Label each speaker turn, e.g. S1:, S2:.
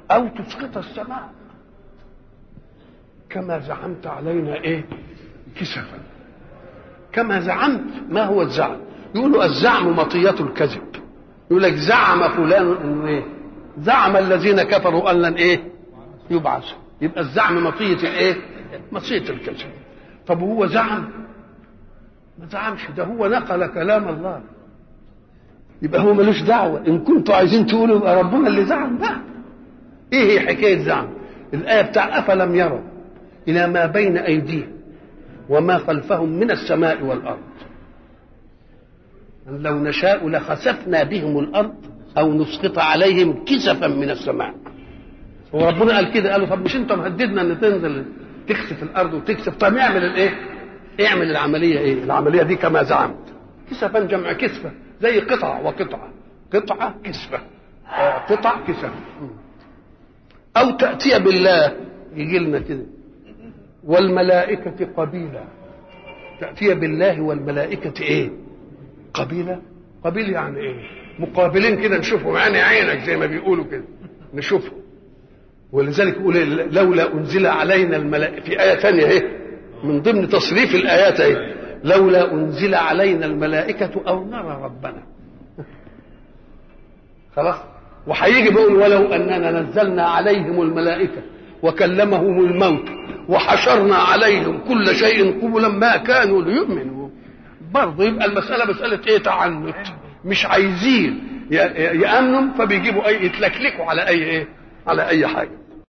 S1: او تسقط السماء كما زعمت علينا ايه كسفا كما زعمت ما هو الزعم يقولوا الزعم مطية الكذب يقول لك زعم فلان انه ايه زعم الذين كفروا ان لن ايه يبعثوا يبقى الزعم مطية الايه مطية الكذب طب هو زعم ما زعمش ده هو نقل كلام الله يبقى هو ملوش دعوة إن كنتوا عايزين تقولوا يبقى ربنا اللي زعم لا إيه هي حكاية زعم الآية بتاع أفلم يروا إلى ما بين أيديهم وما خلفهم من السماء والأرض لو نشاء لخسفنا بهم الأرض أو نسقط عليهم كسفا من السماء هو ربنا قال كده قالوا طب مش انتوا مهددنا ان تنزل تكسف الارض وتكسف طب اعمل الايه؟ اعمل العمليه ايه؟ العمليه دي كما زعمت كسفا جمع كسفه زي قطعه وقطعه قطعه كسفه آه، قطع كسف او تاتي بالله يجي لنا كده والملائكه قبيلا تاتي بالله والملائكه ايه؟ قبيله قبيل يعني ايه؟ مقابلين كده نشوفهم عيني عينك زي ما بيقولوا كده نشوفهم ولذلك يقول لولا انزل علينا الملائكه في ايه ثانيه اهي من ضمن تصريف الايات اهي لولا انزل علينا الملائكه او نرى ربنا خلاص وهيجي بيقول ولو اننا نزلنا عليهم الملائكه وكلمهم الموت وحشرنا عليهم كل شيء قبلا ما كانوا ليؤمنوا برضه يبقى المساله مساله ايه تعنت مش عايزين يامنوا فبيجيبوا اي يتلكلكوا على اي ايه على اي حاجه